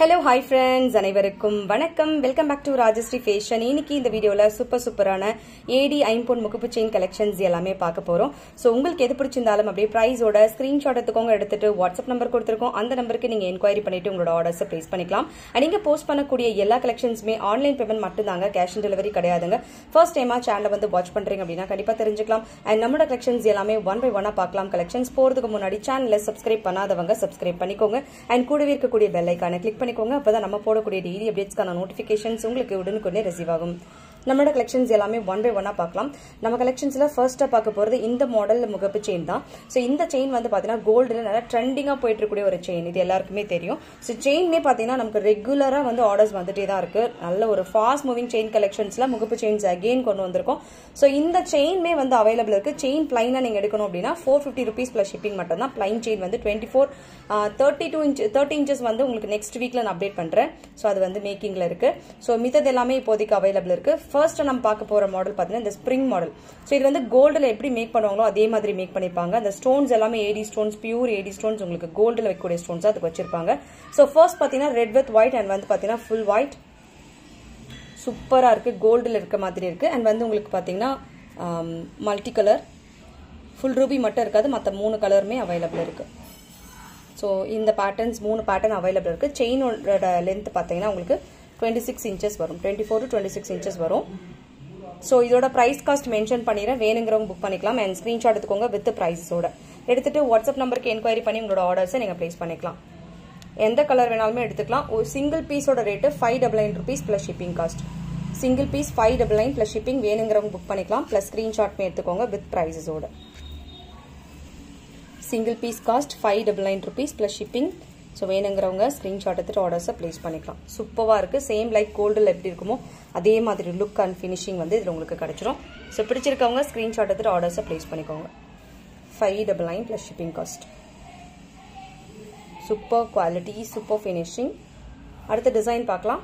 hello hi friends அனைவருக்கும் வணக்கம் welcome back to Rajashree fashion இன்னைக்கு இந்த வீடியோவில் சூப்பர் சூப்பரான ஏடி ஐம்பொன் முகுப்பு செயின் கலெக்ஷன்ஸ் எல்லாமே பார்க்க போகிறோம் ஸோ உங்களுக்கு எது பிடிச்சிருந்தாலும் அப்படியே ப்ரைஸோட ஸ்க்ரீன்ஷாட் எடுத்துக்கோங்க எடுத்துட்டு வாட்ஸ்அப் நம்பர் கொடுத்துருக்கோம் அந்த நம்பருக்கு நீங்கள் என்கொயரி பண்ணிட்டு உங்களோட ஆர்டர்ஸை ப்ளேஸ் பண்ணிக்கலாம் And நீங்க போஸ்ட் பண்ணக்கூடிய எல்லா கலெக்ஷன்ஸுமே ஆன்லைன் பேமெண்ட் மட்டும்தாங்க கேஷ் ஆன் டெலிவரி கிடையாதுங்க ஃபர்ஸ்ட் டைமா சேனலை வந்து வாட்ச் பண்றீங்க அப்படின்னா கண்டிப்பா தெரிஞ்சுக்கலாம் அண்ட் நம்மளோட கலெக்ஷன்ஸ் எல்லாமே ஒன் பை ஒன்னா பார்க்கலாம் கலெக்ஷன்ஸ் போறதுக்கு முன்னாடி சேனலை சப்ஸ்கிரைப் பண்ணாதவங்க சப்ஸ்கிரைப் பண்ணிக்கோங்க அண்ட் கூடவே இருக்கக்கூடிய பெல் ஐக்கானை கிளிக் பண்ணிக்கோங்க அப்பதான் நம்ம போடக்கூடிய டெய்லி அப்டேட்ஸ்க்கான நோட்டிஃபிகேஷன்ஸ் உங்களுக்கு உடனுக்குடனே ரிசீவ் ஆகும் நம்மளோட கலெக்ஷன்ஸ் எல்லாமே ஒன் பை ஒன்னா பார்க்கலாம் நம்ம கலெக்ஷன்ஸ்ல ஃபர்ஸ்டா பார்க்க போறது இந்த மாடல் முகப்பு செயின் தான் ஸோ இந்த செயின் வந்து பாத்தீங்கன்னா கோல்டுல நல்லா ட்ரெண்டிங்கா போயிட்டு இருக்கக்கூடிய ஒரு செயின் இது எல்லாருக்குமே தெரியும் ஸோ செயின்னே பாத்தீங்கன்னா நமக்கு ரெகுலரா வந்து ஆர்டர்ஸ் வந்துட்டே தான் இருக்கு நல்ல ஒரு ஃபாஸ்ட் மூவிங் செயின் கலெக்ஷன்ஸ்ல முகப்பு செயின்ஸ் அகெயின் கொண்டு வந்திருக்கோம் ஸோ இந்த செயின்மே வந்து அவைலபிள் இருக்கு செயின் பிளைனா நீங்க எடுக்கணும் அப்படின்னா four fifty rupees plus shipping மட்டும் தான் பிளைன் செயின் வந்து twenty four thirty two inch thirty inches வந்து உங்களுக்கு நெக்ஸ்ட் வீக்ல நான் அப்டேட் பண்றேன் ஸோ அது வந்து மேக்கிங்ல இருக்கு ஸோ மித்தது எல்லாமே இப்போதைக்கு அவைலபிள் இருக்கு ஃபர்ஸ்ட் நம்ம பார்க்க போற மாடல் பார்த்தீங்கன்னா இந்த ஸ்ப்ரிங் மாடல் ஸோ இது வந்து கோல்டில் எப்படி மேக் பண்ணுவாங்களோ அதே மாதிரி மேக் பண்ணிருப்பாங்க அந்த ஸ்டோன்ஸ் எல்லாமே AD stones pure AD stones உங்களுக்கு கோல்டில் வைக்கக்கூடிய ஸ்டோன்ஸ் அதுக்கு வச்சிருப்பாங்க ஸோ ஃபர்ஸ்ட் பார்த்தீங்கன்னா ரெட் வித் ஒயிட் அண்ட் வந்து பார்த்தீங்கன்னா ஃபுல் ஒயிட் சூப்பராக இருக்குது கோல்டில் இருக்க மாதிரி இருக்குது அண்ட் வந்து உங்களுக்கு பார்த்தீங்கன்னா மல்டி கலர் ஃபுல் ரூபி மட்டும் இருக்காது மற்ற மூணு கலருமே அவைலபிள் இருக்குது ஸோ இந்த பேட்டர்ன்ஸ் மூணு பேட்டர்ன் அவைலபிள் இருக்குது செயினோட லென்த் பார்த்தீங்கன்னா உங்களுக்கு டுவெண்ட்டி சிக்ஸ் இன்ச்சஸ் வரும் twenty four to twenty six inches வரும் ஸோ இதோட ப்ரைஸ் காஸ்ட் மென்ஷன் பண்ணிடுறேன் வேணுங்கிறவங்க புக் பண்ணிக்கலாம் அண்ட் ஸ்க்ரீன்ஷாட் எடுத்துக்கோங்க வித் ப்ரைஸஸோட எடுத்துட்டு வாட்ஸ்அப் நம்பருக்கு என்கொயரி பண்ணி உங்களோட ஆர்டர்ஸை நீங்கள் ப்ளேஸ் பண்ணிக்கலாம் எந்த கலர் வேணாலுமே எடுத்துக்கலாம் ஒரு சிங்கிள் பீஸோட rate five double nine rupees plus shipping cost single piece five double nine plus shipping வேணுங்கிறவங்க புக் பண்ணிக்கலாம் ப்ளஸ் ஸ்க்ரீன்ஷாட்மே எடுத்துக்கோங்க வித் ப்ரைஸஸோட single piece cost five double nine rupees plus shipping so வேணுங்கிறவங்க ஸ்க்ரீன்ஷாட் எடுத்துட்டு ஆர்டர்ஸை ப்ளேஸ் பண்ணிக்கலாம் சூப்பராக இருக்குது சேம் லைக் கோல்டில் எப்படி இருக்குமோ அதே மாதிரி லுக் அண்ட் ஃபினிஷிங் வந்து இதில் உங்களுக்கு கிடச்சிரும் ஸோ பிடிச்சிருக்கவங்க ஸ்க்ரீன்ஷாட் எடுத்துட்டு ஆர்டர்ஸை ப்ளேஸ் பண்ணிக்கோங்க five double nine plus shipping cost super quality super finishing அடுத்த டிசைன் பார்க்கலாம்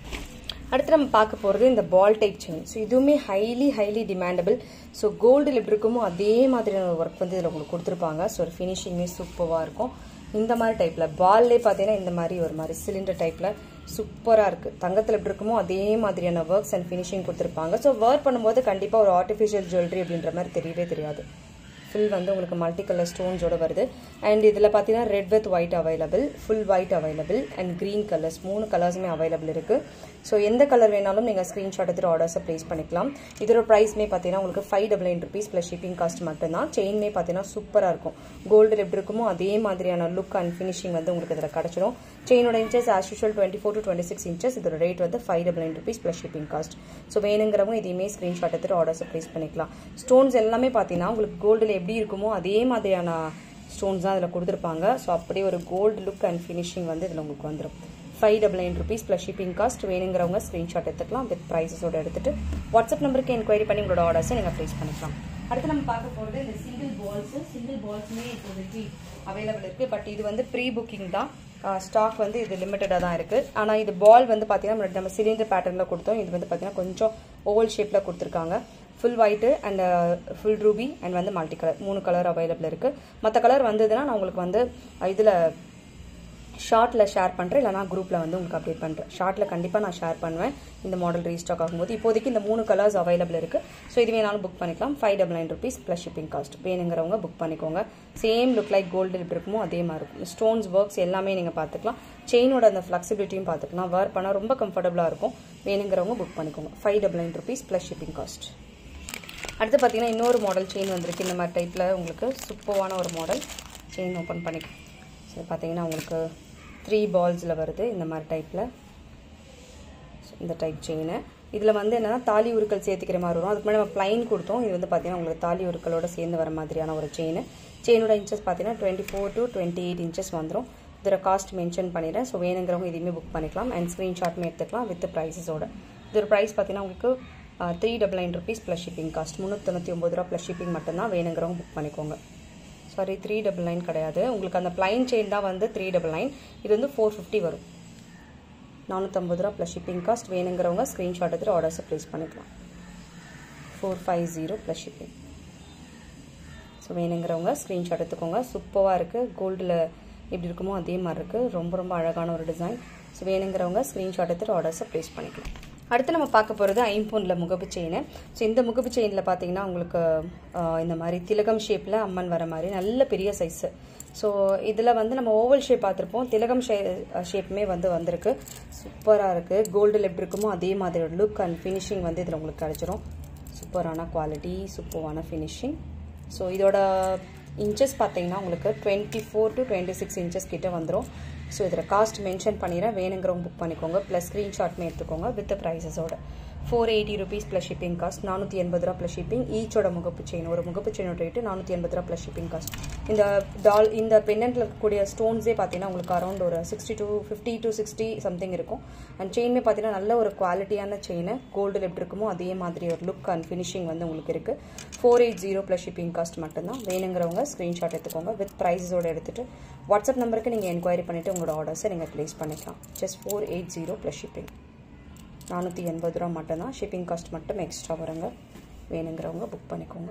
அடுத்து நம்ம பார்க்க போகிறது இந்த பால் டைப் செயின் ஸோ இதுவுமே ஹைலி ஹைலி டிமாண்டபிள் ஸோ கோல்டில் எப்படி இருக்குமோ அதே மாதிரியான ஒர்க் வந்து இதில் உங்களுக்கு கொடுத்துருப்பாங்க ஸோ ஒரு ஃபினிஷிங்குமே சூப்பராக இருக்கும் இந்த மாதிரி டைப்பில் பால்லே பார்த்தீங்கன்னா இந்த மாதிரி ஒரு மாதிரி சிலிண்டர் டைப்பில் சூப்பராக இருக்குது தங்கத்தில் எப்படி இருக்குமோ அதே மாதிரியான ஒர்க்ஸ் அண்ட் ஃபினிஷிங் கொடுத்துருப்பாங்க ஸோ ஒர்க் பண்ணும்போது கண்டிப்பாக ஒரு ஆர்டிஃபிஷியல் ஜுவல்லரி அப்படின்ற மாதிரி தெரியவே தெரியாது ஃபுல் வந்து உங்களுக்கு மல்டி கலர் ஸ்டோன்ஸோட வருது அண்ட் இதில் பார்த்தீங்கன்னா red with white available full white available and green colours மூணு கலர்ஸுமே அவைலபிள் இருக்குது ஸோ எந்த கலர் வேணாலும் நீங்கள் ஸ்க்ரீன்ஷாட் எடுத்துட்டு ஆர்டர்ஸை ப்ளேஸ் பண்ணிக்கலாம் இதோட ப்ரைஸ்மே பார்த்தீங்கன்னா உங்களுக்கு five double nine rupees plus shipping cost மட்டும்தான் செயின்மே பார்த்தீங்கன்னா சூப்பராக இருக்கும் கோல்டு எப்படி இருக்குமோ அதே மாதிரியான லுக் அண்ட் ஃபினிஷிங் வந்து உங்களுக்கு இதில் கிடச்சிடும் செயினோட inches as usual twenty four to twenty six inches இதோட ரேட் வந்து five double nine rupees plus shipping cost so வேணுங்கிறவங்க இதையுமே ஸ்க்ரீன்ஷாட் எடுத்துட்டு ஆர்டர்ஸை ப்ளேஸ் பண்ணிக்கலாம் ஸ்டோன்ஸ் எல்லாமே பார்த்தீங்கன்னா உங்களுக்கு கோல்டில் எப்படி இருக்குமோ அதே மாதிரியான ஸ்டோன்ஸ் தான் இதில் கொடுத்துருப்பாங்க ஸோ அப்படியே ஒரு கோல்டு லுக் அண்ட் ஃபினிஷிங் வந்து இதில் உங்களுக்கு வந்துடும் five double nine rupees plus shipping cost வேணுங்கிறவங்க ஸ்க்ரீன்ஷாட் எடுத்துக்கலாம் வித் ப்ரைஸஸோட எடுத்துட்டு வாட்ஸ்அப் நம்பருக்கு என்கொயரி பண்ணி உங்களோட ஆர்டர்ஸை நீங்கள் ப்ளேஸ் பண்ணிக்கலாம் அடுத்து நம்ம பார்க்க போகிறது இந்த சிங்கிள் பால்ஸ் சிங்கிள் பால்ஸுமே இப்போதைக்கு அவைலபிள் இருக்குது பட் இது வந்து ப்ரீ புக்கிங் தான் ஸ்டாக் வந்து இது லிமிட்டடாக தான் இருக்குது ஆனால் இது பால் வந்து பார்த்தீங்கன்னா நம்ம சிலிண்டர் பேட்டர்னில் கொடுத்தோம் இது வந்து பார்த்தீங்கன்னா கொஞ்சம் ஓவல் ஷேப்பில் கொடுத்துருக்காங்க full white and full ruby and வந்து மல்டி கலர் மூணு கலர் அவைலபிள் இருக்குது மற்ற கலர் வந்ததுன்னா நான் உங்களுக்கு வந்து இதில் ஷார்ட்டில் ஷேர் பண்ணுறேன் இல்லைனா குரூப்பில் வந்து உங்களுக்கு அப்டேட் பண்ணுறேன் ஷார்ட்டில் கண்டிப்பாக நான் ஷேர் பண்ணுவேன் இந்த மாடல் ரீஸ்டாக் ஆகும்போது இப்போதைக்கு இந்த மூணு கலர்ஸ் அவைலபிள் இருக்குது ஸோ இது வேணாலும் புக் பண்ணிக்கலாம் five double nine rupees plus shipping cost வேணுங்கிறவங்க புக் பண்ணிக்கோங்க சேம் லுக் லைக் கோல்டு எப்படி இருக்குமோ அதே மாதிரி இருக்கும் ஸ்டோன்ஸ் ஒர்க்ஸ் எல்லாமே நீங்கள் பார்த்துக்கலாம் செயினோட அந்த ஃப்ளெக்சிபிலிட்டியும் பார்த்துக்கலாம் வேர் பண்ணால் ரொம்ப கம்ஃபர்டபுளாக இருக்கும் வேணுங்கிறவங்க புக் பண்ணிக்கோங்க five double nine rupees plus shipping cost அடுத்து பார்த்தீங்கன்னா இன்னொரு மாடல் செயின் வந்திருக்கு இந்த மாதிரி டைப்பில் உங்களுக்கு சூப்பரான ஒரு மாடல் செயின் ஓப்பன் பண்ணிக்கலாம் சரி பார்த்தீங்கன்னா உங்களுக்கு த்ரீ பால்ஸில் வருது இந்த மாதிரி டைப்பில் இந்த டைப் செயின் இதில் வந்து என்னென்னா தாலி உருக்கள் சேர்த்துக்கிற மாதிரி வரும் அதுக்கு முன்னாடி நம்ம ப்ளைன் கொடுத்தோம் இது வந்து பார்த்தீங்கன்னா உங்களுக்கு தாலி உருக்களோட சேர்ந்து வர மாதிரியான ஒரு செயின் செயினோட இன்ச்சஸ் பார்த்தீங்கன்னா twenty four to twenty eight inches வந்துடும் இதோட காஸ்ட் மென்ஷன் பண்ணிடுறேன் ஸோ வேணுங்கிறவங்க இதையுமே புக் பண்ணிக்கலாம் அண்ட் ஸ்க்ரீன்ஷாட்மே எடுத்துக்கலாம் வித் ப்ரைஸஸோட இதோட ப்ரைஸ் பார்த்தீங்கன்னா உங்களுக்கு three double nine rupees plus shipping cost முந்நூற்றி ஒம்பது ரூபா ப்ளஸ் ஷிப்பிங் மட்டும்தான் வேணுங்கிறவங்க புக் பண்ணிக்கோங்க சாரி த்ரீ டபுள் நைன் கிடையாது உங்களுக்கு அந்த பிளைன் செயின் தான் வந்து த்ரீ டபுள் நைன் இது வந்து ஃபோர் ஃபிஃப்டி வரும் நானூற்றம்பது ரூபா ப்ளஸ் ஷிப்பிங் காஸ்ட் வேணுங்கிறவங்க ஸ்க்ரீன்ஷாட் எடுத்துட்டு ஆர்டர்ஸை ப்ளேஸ் பண்ணிக்கலாம் four five zero plus shipping so வேணுங்கிறவங்க ஸ்க்ரீன்ஷாட் எடுத்துக்கோங்க சூப்பராக இருக்குது கோல்டில் எப்படி இருக்குமோ அதே மாதிரி இருக்குது ரொம்ப ரொம்ப அழகான ஒரு டிசைன் ஸோ வேணுங்கிறவங்க ஸ்க்ரீன்ஷாட் எடுத்துகிட்டு ஆர்டர்ஸை ப்ளேஸ் பண்ணிக்கலாம் அடுத்து நம்ம பார்க்க போகிறது ஐம்பொனில் முகப்பு செயின் ஸோ இந்த முகப்பு செயினில் பார்த்தீங்கன்னா உங்களுக்கு இந்த மாதிரி திலகம் ஷேப்பில் அம்மன் வர மாதிரி நல்ல பெரிய சைஸு ஸோ இதில் வந்து நம்ம ஓவல் ஷேப் பார்த்துருப்போம் திலகம் ஷே ஷேப்புமே வந்து வந்திருக்கு சூப்பராக இருக்குது கோல்டில் எப்படி இருக்குமோ அதே மாதிரியோட லுக் அண்ட் ஃபினிஷிங் வந்து இதில் உங்களுக்கு கிடச்சிரும் சூப்பரான குவாலிட்டி சூப்பரான ஃபினிஷிங் ஸோ இதோட இன்ச்சஸ் பார்த்தீங்கன்னா உங்களுக்கு twenty four to twenty six inches கிட்ட வந்துடும் ஸோ இதில் காஸ்ட் மென்ஷன் பண்ணிடுறேன் வேணுங்கிறவங்க புக் பண்ணிக்கோங்க ப்ளஸ் ஸ்க்ரீன்ஷாட்மே எடுத்துக்கோங்க வித் ப்ரைஸஸோட four eighty rupees plus shipping cost நானூற்றி எண்பது ரூபா ப்ளஸ் ஷிப்பிங் ஈச்சோட முகப்பு செயின் ஒரு முகப்பு செயினோட ரேட்டு நானூற்றி எண்பது ரூபா ப்ளஸ் ஷிப்பிங் காஸ்ட் இந்த டால் இந்த பெண்டன்ட்டில் இருக்கக்கூடிய ஸ்டோன்ஸே பார்த்தீங்கன்னா உங்களுக்கு அரௌண்ட் ஒரு sixty to fifty to sixty something இருக்கும் அண்ட் செயினுமே பார்த்தீங்கன்னா நல்ல ஒரு குவாலிட்டியான செயின் கோல்டில் எப்படி இருக்குமோ அதே மாதிரி ஒரு லுக் அண்ட் ஃபினிஷிங் வந்து உங்களுக்கு இருக்குது four eight zero plus shipping cost மட்டும்தான் வேணுங்கிறவங்க ஸ்க்ரீன்ஷாட் எடுத்துக்கோங்க வித் ப்ரைஸஸோட எடுத்துகிட்டு வாட்ஸ்அப் நம்பருக்கு நீங்கள் என்கொயரி பண்ணிவிட்டு உங்களோட ஆர்டர்ஸை நீங்கள் ப்ளேஸ் பண்ணிக்கலாம் just four eight zero plus shipping நானூற்றி எண்பது ரூபா மட்டும்தான் ஷிப்பிங் காஸ்ட் மட்டும் எக்ஸ்ட்ரா வருங்க வேணுங்கிறவங்க புக் பண்ணிக்கோங்க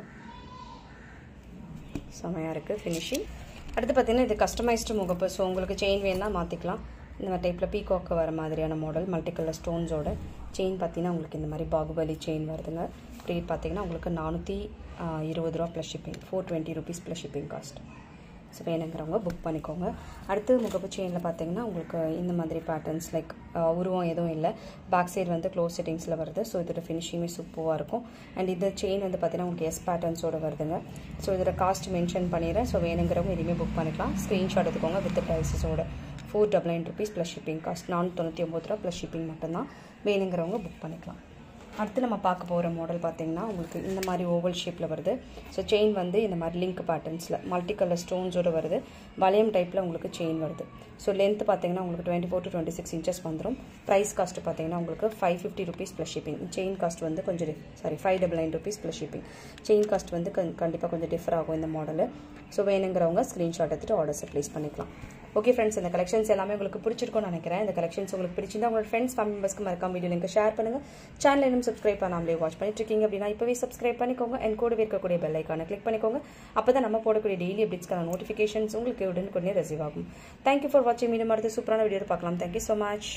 செமையாக இருக்குது ஃபினிஷிங் அடுத்து பார்த்தீங்கன்னா இது கஸ்டமைஸ்டு முகப்பு ஸோ உங்களுக்கு செயின் வேணும்னா மாற்றிக்கலாம் இந்த டைப்பில் பீகாக்கு வர மாதிரியான மாடல் மல்டி கலர் ஸ்டோன்ஸோட செயின் பார்த்தீங்கன்னா உங்களுக்கு இந்த மாதிரி பாகுபலி செயின் வருதுங்க ரேட் பார்த்தீங்கன்னா உங்களுக்கு நானூற்றி இருபது ரூபா plus shipping four twenty rupees plus shipping cost so வேணுங்கிறவங்க புக் பண்ணிக்கோங்க அடுத்து முகப்பு செயினில் பார்த்தீங்கன்னா உங்களுக்கு இந்த மாதிரி பேட்டர்ன்ஸ் லைக் உருவம் எதுவும் இல்லை பேக் சைடு வந்து க்ளோஸ் செட்டிங்ஸில் வருது ஸோ இதோட ஃபினிஷிங்குமே சூப்பராக இருக்கும் அண்ட் இந்த செயின் வந்து பார்த்தீங்கன்னா உங்களுக்கு எஸ் பேட்டர்ன்ஸோட வருதுங்க ஸோ இதோட காஸ்ட் மென்ஷன் பண்ணிடுறேன் ஸோ வேணுங்கிறவங்க எதுவுமே புக் பண்ணிக்கலாம் ஸ்க்ரீன்ஷாட் எடுத்துக்கோங்க வித் ப்ரைஸஸோட four double nine rupees plus shipping cost நானூற்றி தொண்ணூற்றி ஒம்பது ரூபா ப்ளஸ் ஷிப்பிங் மட்டும்தான் வேணுங்கிறவங்க புக் பண்ணிக்கலாம் அடுத்து நம்ம பார்க்க போகிற மாடல் பார்த்தீங்கன்னா உங்களுக்கு இந்த மாதிரி ஓவல் ஷேப்பில் வருது ஸோ செயின் வந்து இந்த மாதிரி லிங்க் பேட்டர்ன்ஸில் மல்டி கலர் ஸ்டோன்ஸோடு வருது வளையம் டைப்பில் உங்களுக்கு செயின் வருது ஸோ லென்த் பார்த்தீங்கன்னா உங்களுக்கு twenty four to twenty six inches வந்துடும் ப்ரைஸ் காஸ்ட் பார்த்தீங்கன்னா உங்களுக்கு five fifty rupees plus shipping chain cost வந்து கொஞ்சம் sorry five double nine rupees plus shipping chain cost வந்து கண்டிப்பாக கொஞ்சம் டிஃபர் ஆகும் இந்த மாடலு ஸோ வேணுங்கிறவங்க ஸ்க்ரீன்ஷாட் எடுத்துகிட்டு ஆர்டர்ஸை ப்ளேஸ் பண்ணிக்கலாம் ஓகே ஃப்ரெண்ட்ஸ் இந்த கலெக்ஷன்ஸ் எல்லாமே உங்களுக்கு பிடிச்சிருக்கும்னு நினைக்கிறேன் இந்த கலெக்ஷன்ஸ் உங்களுக்கு பிடிச்சிருந்தா உங்களோட ஃப்ரெண்ட்ஸ் ஃபேமிலி மெம்பர்ஸ்க்கு மறக்காம வீடியோ லிங்க் ஷேர் பண்ணுங்க சேனல் இன்னும் சப்ஸ்கிரைப் பண்ணாமலே வாட்ச் பண்ணிட்டு இருக்கீங்க அப்படின்னா இப்போவே சப்ஸ்கிரைப் பண்ணிக்கோங்க என் கூடவே இருக்கக்கூடிய பெல் ஐக்கானை கிளிக் பண்ணிக்கோங்க அப்போ தான் நம்ம போடக்கூடிய டெய்லி அப்டேட்ஸ்க்கான நோட்டிஃபிகேஷன்ஸ் உங்களுக்கு உடனுக்குடனே ரிசீவ் ஆகும் தேங்க்யூ ஃபார் வாட்சிங் மீண்டும் அடுத்து சூப்பரான வீடியோ பார்க்கலாம் தேங்க்யூ ஸோ மச்